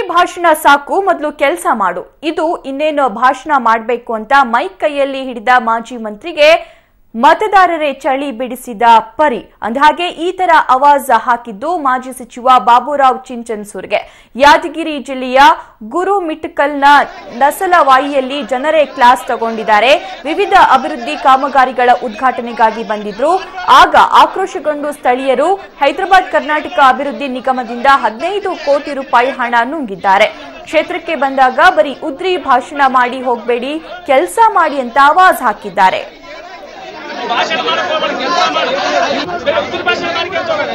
ಭಾಷಣ ಸಾಕು ಮೊದಲು ಕೆಲಸ ಮಾಡು ಇದು ಇನ್ನೇನು ಭಾಷಣ ಮಾಡಬೇಕು ಅಂತ ಮೈಕ್ ಕೈಯಲ್ಲಿ ಹಿಡಿದ ಮಾಜಿ ಮಂತ್ರಿಗೆ ಮತದಾರರೇ ಚಳಿ ಬಿಡಿಸಿದ ಪರಿ ಅಂದಹಾಗೆ ಈ ತರ ಆವಾಜ್ ಹಾಕಿದ್ದು ಮಾಜಿ ಸಚಿವ ಬಾಬುರಾವ್ ಚಿಂಚನ್ಸೂರ್ಗೆ ಯಾದಗಿರಿ ಜಿಲ್ಲೆಯ ಗುರು ಮಿಟ್ಕಲ್ನ ನಸಲವಾಯಿಯಲ್ಲಿ ಜನರೇ ಕ್ಲಾಸ್ ತಗೊಂಡಿದ್ದಾರೆ ವಿವಿಧ ಅಭಿವೃದ್ಧಿ ಕಾಮಗಾರಿಗಳ ಉದ್ಘಾಟನೆಗಾಗಿ ಬಂದಿದ್ರು ಆಗ ಆಕ್ರೋಶಗೊಂಡು ಸ್ಥಳೀಯರು ಹೈದರಾಬಾದ್ ಕರ್ನಾಟಕ ಅಭಿವೃದ್ಧಿ ನಿಗಮದಿಂದ ಹದಿನೈದು ಕೋಟಿ ರೂಪಾಯಿ ಹಣ ನುಂಗಿದ್ದಾರೆ ಕ್ಷೇತ್ರಕ್ಕೆ ಬಂದಾಗ ಬರೀ ಉದ್ರಿ ಭಾಷಣ ಮಾಡಿ ಹೋಗಬೇಡಿ ಕೆಲಸ ಮಾಡಿ ಅಂತ ಆವಾಜ್ ಹಾಕಿದ್ದಾರೆ ಭಾಷಣ ಮಾಡಕ್ ಹೋಗ್ಬೇಡ ಕೆಲಸ ಮಾಡಿ ಬರೀ ಉತ್ತರ ಭಾಷಣ ಮಾಡಿ ಕೆಲಸ ಹೋಗೋಣ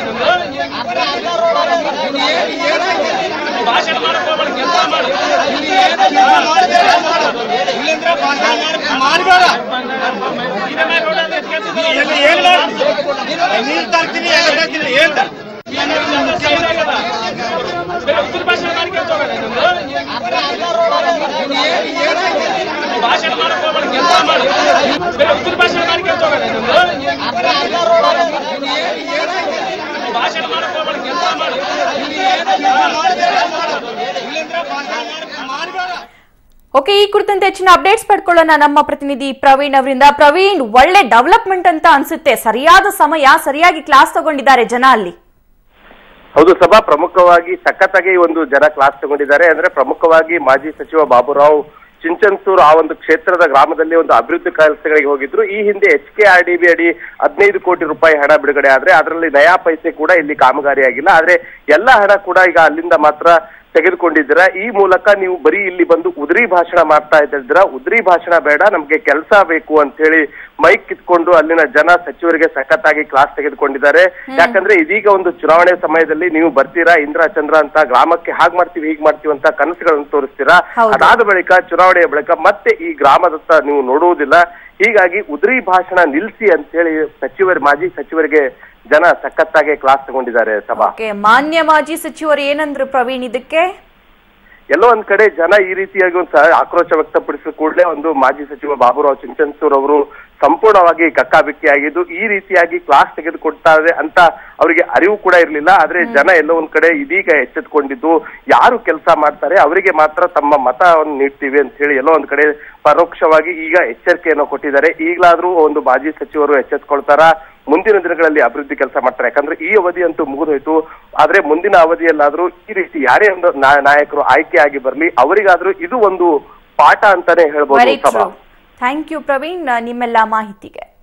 ನಿಮ್ದು ಭಾಷಣ ಮಾಡಕ್ ಹೋಗ್ಬೇಡ ಕೆಲಸ ಮಾಡಿ ಇಲ್ಲಿಂದ್ರ ಭಾಷಣ ಮಾಡಬೇಡ ಇದೇ ಮೇಲೆ ರೋಡ್ ಅಲ್ಲಿ ಕೆಲ್ಸ ಇದೆ. ಏನ್ ನೀರ್ ತರ್ತೀನಿ ಏನ್ ತರ್ತೀನಿ ಏನ್ ತರ ಏನಾಗಲ್ಲ? ಬರೀ ಉತ್ತರ ಭಾಷಣ ಮಾಡಿ ಕೆಲಸ ಹೋಗೋಣ ನಿಮ್ದು ಭಾಷಣ ಮಾಡಕ್ ಹೋಗ್ಬೇಡ ಕೆಲಸ ಮಾಡಿ ಬರೀ ಉತ್ತರ ಭಾಷಣ ಮಾಡಿ ಕೆಲಸ ಹೋಗೋಣ ನಿಮ್ದು ಭಾಷಣ ಮಾಡಕ್ ಹೋಗ್ಬೇಡ ಕೆಲಸ ಮಾಡಿ ಇಲ್ಲಿಂದ್ರ ಭಾಷಣ ಮಾಡಬೇಡ ಓಕೆ ಈ ಕುರಿತಂತೆ ಹೆಚ್ಚಿನ ಅಪ್ಡೇಟ್ಸ್ ಪಡ್ಕೊಳ್ಳೋಣ ನಮ್ಮ ಪ್ರತಿನಿಧಿ ಪ್ರವೀಣ್ ಅವರಿಂದ ಪ್ರವೀಣ್ ಒಳ್ಳೆ ಡೆವಲಪ್ಮೆಂಟ್ ಅಂತ ಅನ್ಸುತ್ತೆ ಸರಿಯಾದ ಸಮಯ ಸರಿಯಾಗಿ ಕ್ಲಾಸ್ ತಗೊಂಡಿದ್ದಾರೆ ಜನ ಅಲ್ಲಿ ಹೌದು ಸಭಾ ಪ್ರಮುಖವಾಗಿ ಸಖತ್ತಾಗಿ ಒಂದು ಜನ ಕ್ಲಾಸ್ ತಗೊಂಡಿದ್ದಾರೆ ಅಂದ್ರೆ ಪ್ರಮುಖವಾಗಿ ಮಾಜಿ ಸಚಿವ ಬಾಬುರಾವ್ ಚಿಂಚನ್ಸೂರ್ ಆ ಒಂದು ಕ್ಷೇತ್ರದ ಗ್ರಾಮದಲ್ಲಿ ಒಂದು ಅಭಿವೃದ್ಧಿ ಕೆಲಸಗಳಿಗೆ ಹೋಗಿದ್ರು ಈ ಹಿಂದೆ H K R D B ಅಡಿ ಹದಿನೈದು ಕೋಟಿ ರೂಪಾಯಿ ಹಣ ಬಿಡುಗಡೆ ಆದ್ರೆ ಅದರಲ್ಲಿ ನಯಾ ಪೈಸೆ ಕೂಡ ಇಲ್ಲಿ ಕಾಮಗಾರಿ ಆಗಿಲ್ಲ ಆದ್ರೆ ಎಲ್ಲ ಹಣ ಕೂಡ ಈಗ ಅಲ್ಲಿಂದ ಮಾತ್ರ ತೆಗೆದುಕೊಂಡಿದ್ದೀರಾ ಈ ಮೂಲಕ ನೀವು ಬರೀ ಇಲ್ಲಿ ಬಂದು ಉದ್ರಿ ಭಾಷಣ ಮಾಡ್ತಾ ಇದ್ದೀರಾ ಉದ್ರಿ ಭಾಷಣ ಬೇಡ ನಮ್ಗೆ ಕೆಲಸ ಬೇಕು ಅಂತ ಹೇಳಿ ಮೈಕ್ ಕಿತ್ಕೊಂಡು ಅಲ್ಲಿನ ಜನ ಸಚಿವರಿಗೆ ಸಖತ್ತಾಗಿ ಕ್ಲಾಸ್ ತೆಗೆದುಕೊಂಡಿದ್ದಾರೆ ಯಾಕಂದ್ರೆ ಇದೀಗ ಒಂದು ಚುನಾವಣೆ ಸಮಯದಲ್ಲಿ ನೀವು ಬರ್ತೀರಾ ಇಂದ್ರ ಚಂದ್ರ ಅಂತ ಗ್ರಾಮಕ್ಕೆ ಹಾಗ್ ಮಾಡ್ತೀವಿ ಹೀಗ್ ಮಾಡ್ತೀವಿ ಅಂತ ಕನಸುಗಳನ್ನು ತೋರಿಸ್ತೀರಾ ಹೌದು. ಅದಾದ ಬಳಿಕ ಚುನಾವಣೆಯ ಬಳಿಕ ಮತ್ತೆ ಈ ಗ್ರಾಮದತ್ತ ನೀವು ನೋಡುವುದಿಲ್ಲ ಹೀಗಾಗಿ ಉದ್ರಿ ಭಾಷಣ ನಿಲ್ಸಿ ಅಂತ ಹೇಳಿ ಸಚಿವರು ಮಾಜಿ ಸಚಿವರಿಗೆ ಜನ ಸಖತ್ತಾಗಿ ಕ್ಲಾಸ್ ತಗೊಂಡಿದ್ದಾರೆ ಸಭಾ ಓಕೆ ಮಾನ್ಯ ಮಾಜಿ ಸಚಿವರು ಏನಂದ್ರು ಪ್ರವೀಣ್ ಇದಕ್ಕೆ ಎಲ್ಲೋ ಒಂದ್ ಕಡೆ ಜನ ಈ ರೀತಿಯಾಗಿ ಒಂದು ಸ- ಆಕ್ರೋಶ ವ್ಯಕ್ತಪಡಿಸಿದ ಕೂಡಲೇ ಒಂದು ಮಾಜಿ ಸಚಿವ ಬಾಬುರಾವ್ ಚಿಂಚನ್ಸೂರ್ ಅವರು ಸಂಪೂರ್ಣವಾಗಿ ಕಕ್ಕಾಬಿಕ್ಕಿಯಾಗಿದ್ದು ಈ ರೀತಿಯಾಗಿ ಕ್ಲಾಸ್ ತೆಗೆದುಕೊಡ್ತಾರೆ ಅಂತ ಅವರಿಗೆ ಅರಿವು ಕೂಡ ಇರಲಿಲ್ಲ ಆದ್ರೆ ಜನ ಎಲ್ಲೋ ಒಂದ್ ಕಡೆ ಇದೀಗ ಎಚ್ಚೆತ್ಕೊಂಡಿದ್ದು ಯಾರು ಕೆಲಸ ಮಾಡ್ತಾರೆ ಅವರಿಗೆ ಮಾತ್ರ ತಮ್ಮ ಮತವನ್ನು ನೀಡ್ತೀವಿ ಅಂತ ಹೇಳಿ ಎಲ್ಲೋ ಒಂದ್ ಕಡೆ ಪರೋಕ್ಷವಾಗಿ ಈಗ ಎಚ್ಚರಿಕೆಯನ್ನು ಕೊಟ್ಟಿದ್ದಾರೆ ಈಗಲಾದ್ರೂ ಒಂದು ಮಾಜಿ ಸಚಿವರು ಎಚ್ಚೆತ್ಕೊಳ್ತಾರ ಮುಂದಿನ ದಿನಗಳಲ್ಲಿ ಅಭಿವೃದ್ಧಿ ಕೆಲಸ ಮಾಡ್ತಾರೆ ಯಾಕಂದ್ರೆ ಈ ಅವಧಿ ಅಂತೂ ಮುಗಿದೋಯ್ತು ಆದ್ರೆ ಮುಂದಿನ ಅವಧಿಯಲ್ಲಾದ್ರೂ ಈ ರೀತಿ ಯಾರೇ ಒಂದು ನಾ- ನಾಯಕರು ಆಯ್ಕೆ ಆಗಿ ಬರ್ಲಿ ಅವರಿಗಾದ್ರೂ ಇದು ಒಂದು ಪಾಠ ಅಂತಾನೆ ಹೇಳ್ಬೋದು ವೆರಿ ಸಭಾ ಟ್ರೂ ಥ್ಯಾಂಕ್ ಯು ಪ್ರವೀಣ್ ನಿಮ್ಮೆಲ್ಲ ಮಾಹಿತಿಗೆ